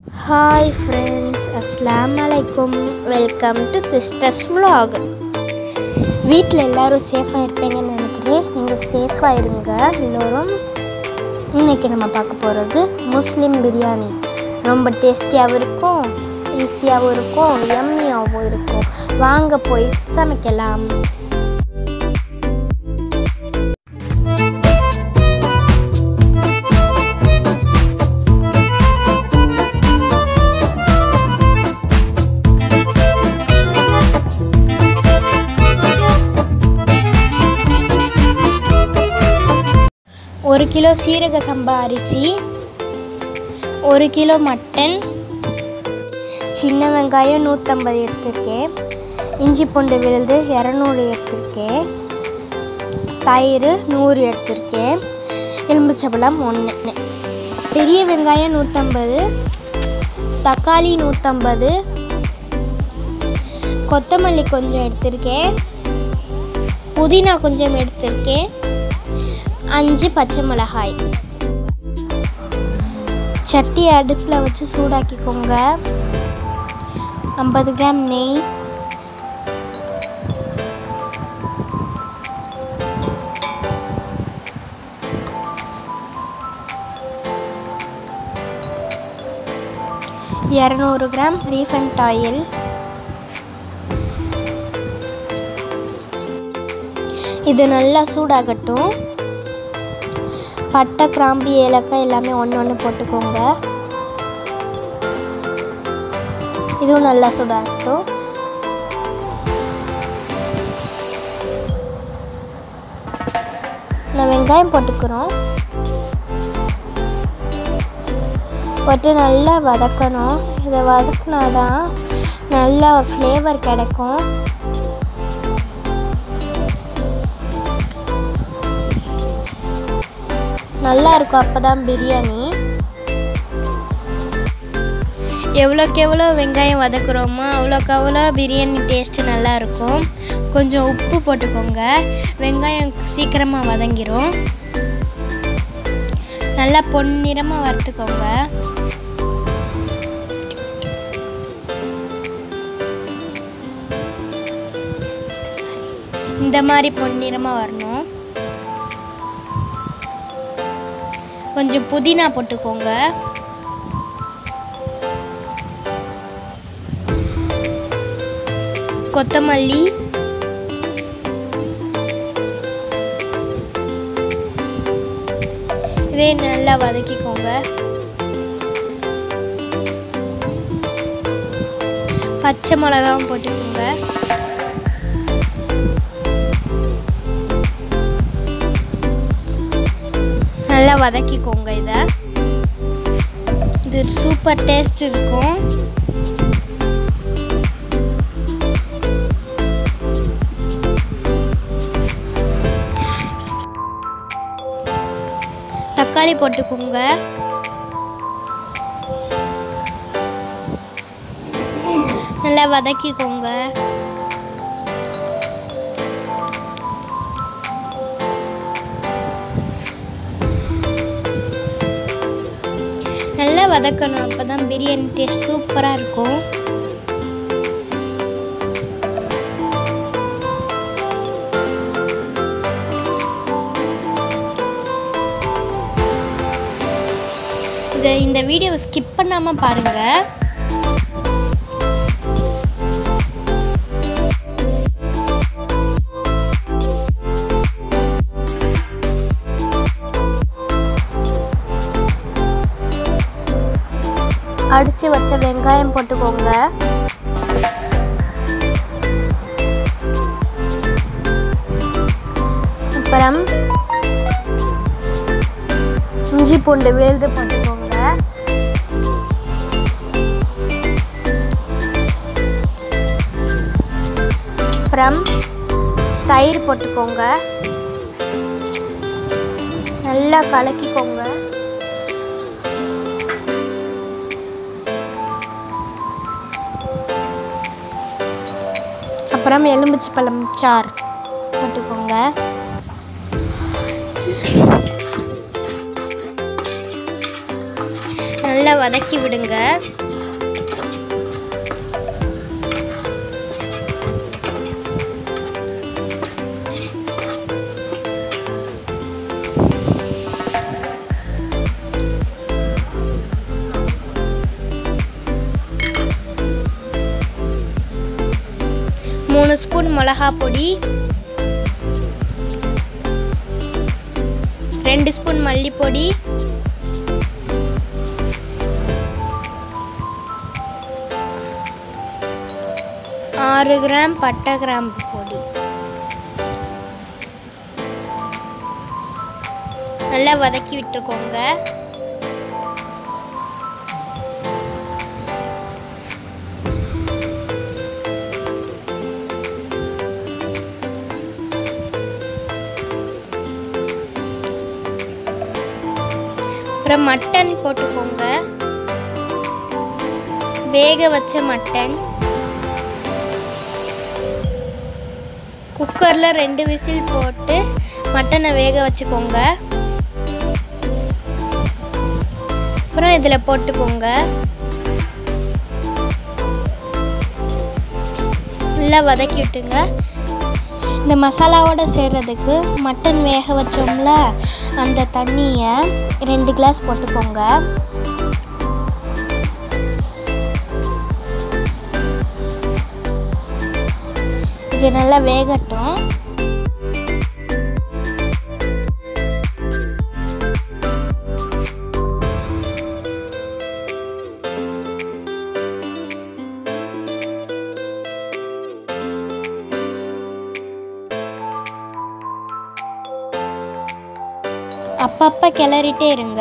hi friends அஸ்லாம் அலைக்கும் welcome to sisters vlog வீட்டில் எல்லோரும் சேஃபாக இருப்பீங்கன்னு நினைக்கிறேன் நீங்கள் சேஃபாக இருங்க எல்லோரும் இன்றைக்கி நம்ம பார்க்க போகிறது முஸ்லீம் பிரியாணி ரொம்ப டேஸ்டியாகவும் இருக்கும் ஈஸியாகவும் இருக்கும் எம்மியாகவும் இருக்கும் வாங்க போய் சமைக்கலாம் ஒரு கிலோ சீரக சம்பா அரிசி ஒரு கிலோ மட்டன் சின்ன வெங்காயம் நூற்றம்பது எடுத்திருக்கேன் இஞ்சி பூண்டு விழுது இரநூறு எடுத்திருக்கேன் தயிர் நூறு எடுத்திருக்கேன் எலும்புச்சம்பளம் ஒன்று பெரிய வெங்காயம் நூற்றம்பது தக்காளி நூற்றம்பது கொத்தமல்லி கொஞ்சம் எடுத்திருக்கேன் புதினா கொஞ்சம் எடுத்திருக்கேன் அஞ்சு பச்சை மிளகாய் சட்டி அடுப்பில் வச்சு சூடாக்கிக்கோங்க ஐம்பது கிராம் நெய் இரநூறு கிராம் ரீஃபண்ட் ஆயில் இது நல்லா சூடாகட்டும் பட்டை கிராம்பு ஏலக்காய் எல்லாமே ஒன்று ஒன்று போட்டுக்கோங்க இதுவும் நல்லா சூடாகட்டும் நான் வெங்காயம் போட்டுக்கிறோம் போட்டு நல்லா வதக்கணும் இதை வதக்குனாதான் நல்லா ஃப்ளேவர் கிடைக்கும் நல்லா இருக்கும் அப்போ தான் பிரியாணி எவ்வளோக்கு எவ்வளோ வெங்காயம் வதக்குறோமோ அவ்வளோக்கு அவ்வளோ பிரியாணி டேஸ்ட்டு நல்லா இருக்கும் கொஞ்சம் உப்பு போட்டுக்கோங்க வெங்காயம் சீக்கிரமாக வதங்கிரும் நல்லா பொன்னிறமாக வறுத்துக்கோங்க இந்த மாதிரி பொன்னிறமாக வரணும் கொஞ்சம் புதினா போட்டுக்கோங்க கொத்தமல்லி இதே நல்லா வதக்கிக்கோங்க பச்சை மிளகாவும் போட்டுக்கோங்க நல்லா வதக்கிக்கோங்க இதை இது சூப்பர் டேஸ்ட் இருக்கும் தக்காளி போட்டுக்கோங்க நல்லா வதக்கிக்கோங்க நல்லா வதக்கணும் அப்போ தான் பிரியாணி டேஸ்ட் சூப்பராக இருக்கும் இதை இந்த வீடியோவை ஸ்கிப் பண்ணாமல் பாருங்கள் அடித்து வச்ச வெங்காயம் போட்டுக்கோங்க அப்புறம் இஞ்சி பூண்டு விழுது போட்டுக்கோங்க அப்புறம் தயிர் போட்டுக்கோங்க நல்லா கலக்கிக்கோங்க அப்புறம் எலுமிச்சை பழம் சார் போட்டுக்கோங்க நல்லா வதக்கி விடுங்க மூணு ஸ்பூன் மிளகா பொடி ரெண்டு ஸ்பூன் மல்லிப்பொடி ஆறு கிராம் பட்டை கிராம்பு பொடி நல்லா வதக்கி விட்டுக்கோங்க அப்புறம் மட்டன் போட்டுக்கோங்க வேக வச்ச மட்டன் குக்கரில் ரெண்டு விசில் போட்டு மட்டனை வேக வச்சுக்கோங்க அப்புறம் இதில் போட்டுக்கோங்க நல்லா வதக்கி விட்டுங்க இந்த மசாலாவோட சேர்றதுக்கு மட்டன் வேக வச்சோம்ல அந்த தண்ணியை ரெண்டு கிளாஸ் போட்டுக்கோங்க இது நல்லா வேகட்டும் அப்பப்போ கிளறிட்டே இருங்க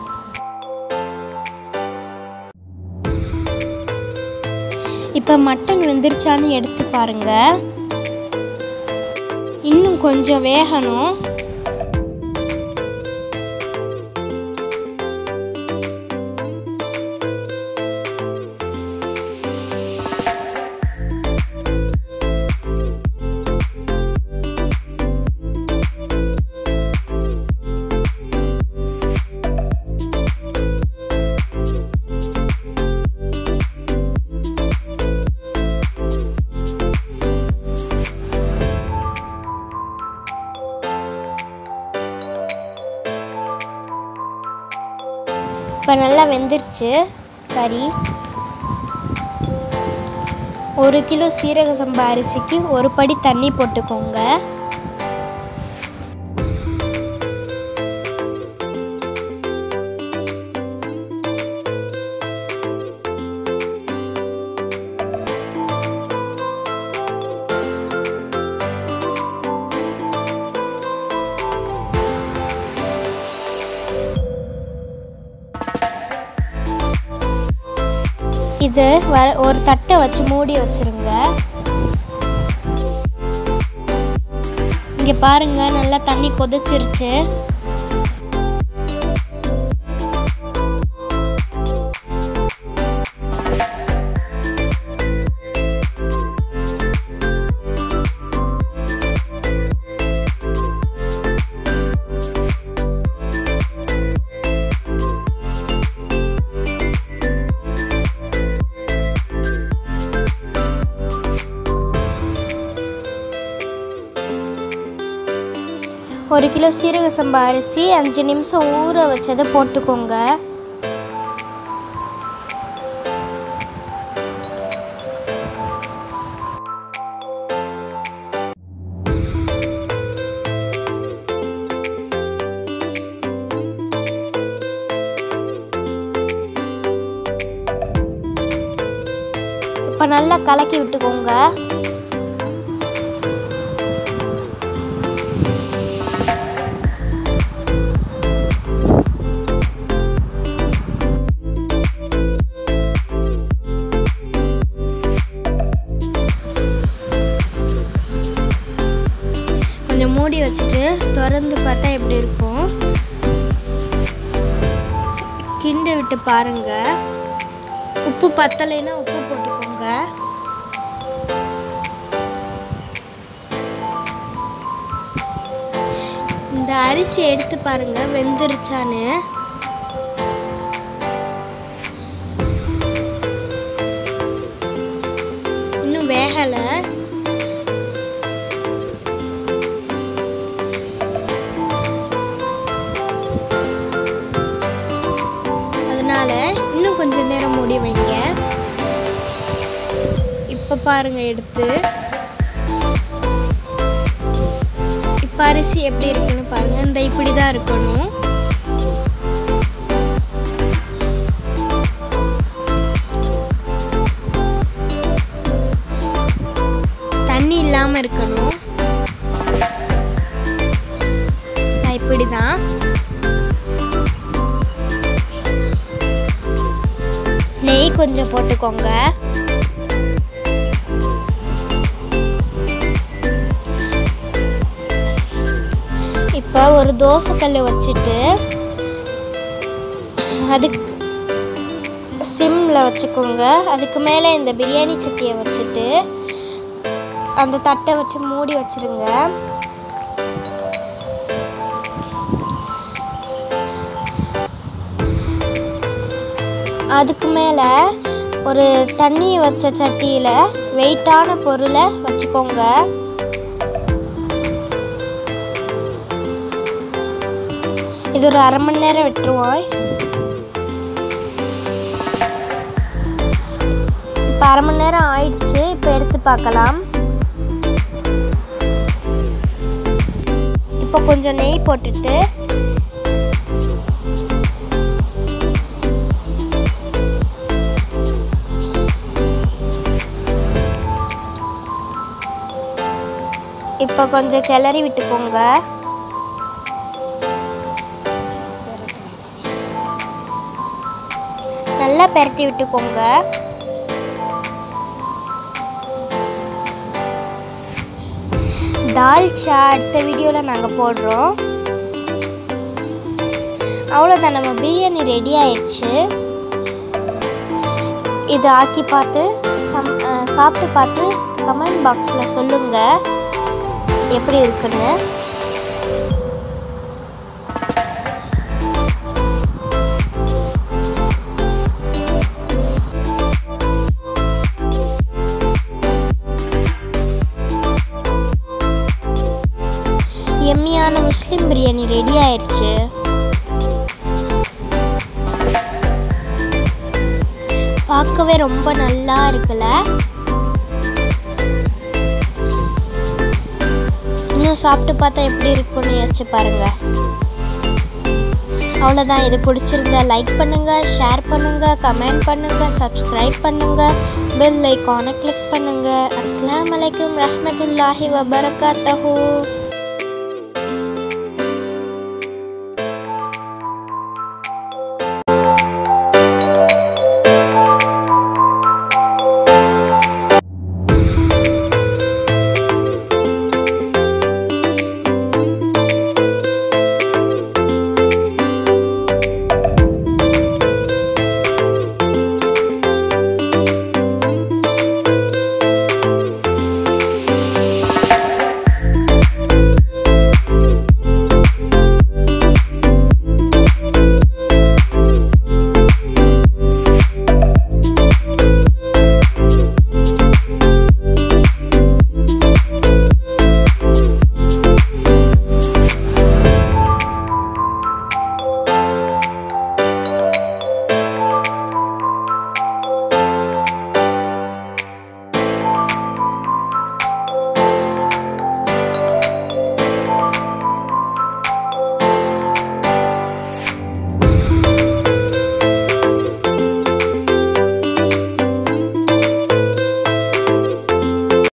இப்போ மட்டன் வெந்துருச்சான்னு எடுத்து பாருங்க இன்னும் கொஞ்சம் வேகணும் இப்போ நல்லா வெந்துருச்சு கறி ஒரு கிலோ சீரக சம்பா அரிசிக்கு ஒரு படி தண்ணி போட்டுக்கோங்க இது வர ஒரு தட்டை வச்சு மூடி வச்சிருங்க இங்க பாருங்க நல்லா தண்ணி கொதிச்சிருச்சு ஒரு கிலோ சீரக சம்பா அரிசி அஞ்சு நிமிஷம் ஊற வச்சதை போட்டுக்கோங்க இப்போ நல்லா கலக்கி விட்டுக்கோங்க கொஞ்சம் மூடி வச்சுட்டு திறந்து பார்த்தா எப்படி இருக்கும் கிண்டி விட்டு பாருங்க உப்பு பத்தலைன்னா உப்பு போட்டுக்கோங்க இந்த அரிசி எடுத்து பாருங்க வெந்துருச்சான்னு வேகலை அதனால இன்னும் கொஞ்ச நேரம் மூடி வைங்க இப்போ பாருங்க எடுத்து இப்போ அரிசி எப்படி இருக்குன்னு பாருங்க இந்த இப்படி தான் இருக்கணும் தண்ணி இல்லாமல் இருக்கணும் இப்படி தான் நெய் கொஞ்சம் போட்டுக்கோங்க இப்போ ஒரு தோசைக்கல் வச்சுட்டு அதுக்கு சிம்மில் வச்சுக்கோங்க அதுக்கு மேலே இந்த பிரியாணி சட்டியை வச்சுட்டு அந்த தட்டை வச்சு மூடி வச்சிருங்க அதுக்கு மேலே ஒரு தண்ணி வச்ச சட்டியில் வெயிட்டான பொருளை வச்சுக்கோங்க இது ஒரு அரை மணி நேரம் விட்டுருவோம் இப்போ அரை மணி நேரம் ஆயிடுச்சு இப்போ எடுத்து பார்க்கலாம் இப்போ கொஞ்சம் நெய் போட்டுட்டு இப்போ கொஞ்சம் கிளறி விட்டுக்கோங்க நல்லா பெரட்டி விட்டுக்கோங்க தால்ச்சா அடுத்த வீடியோவில் நாங்கள் போடுறோம் அவ்வளோதான் நம்ம பிரியாணி ரெடி ஆயிடுச்சு இதை ஆக்கி பார்த்து சம் அஹ் சாப்பிட்டு பார்த்து கமெண்ட் பாக்ஸில் சொல்லுங்கள் எப்படி இருக்குன்னு எம்மியான முஸ்லிம் பிரியாணி ரெடி ஆயிடுச்சு பார்க்கவே ரொம்ப நல்லா இருக்குல்ல இன்னும் சாப்பிட்டு பார்த்தா எப்படி இருக்கும்னு யோசிச்சு பாருங்க அவ்வளோதான் இது பிடிச்சிருந்தா லைக் பண்ணுங்க ஷேர் பண்ணுங்க கமெண்ட் பண்ணுங்க சப்ஸ்கிரைப் பண்ணுங்க பெல் ஐக்கானை கிளிக் பண்ணுங்க அஸ்ஸலாமு அலைக்கும் ரஹ்மத்துல்லாஹி வபரகாத்தஹூ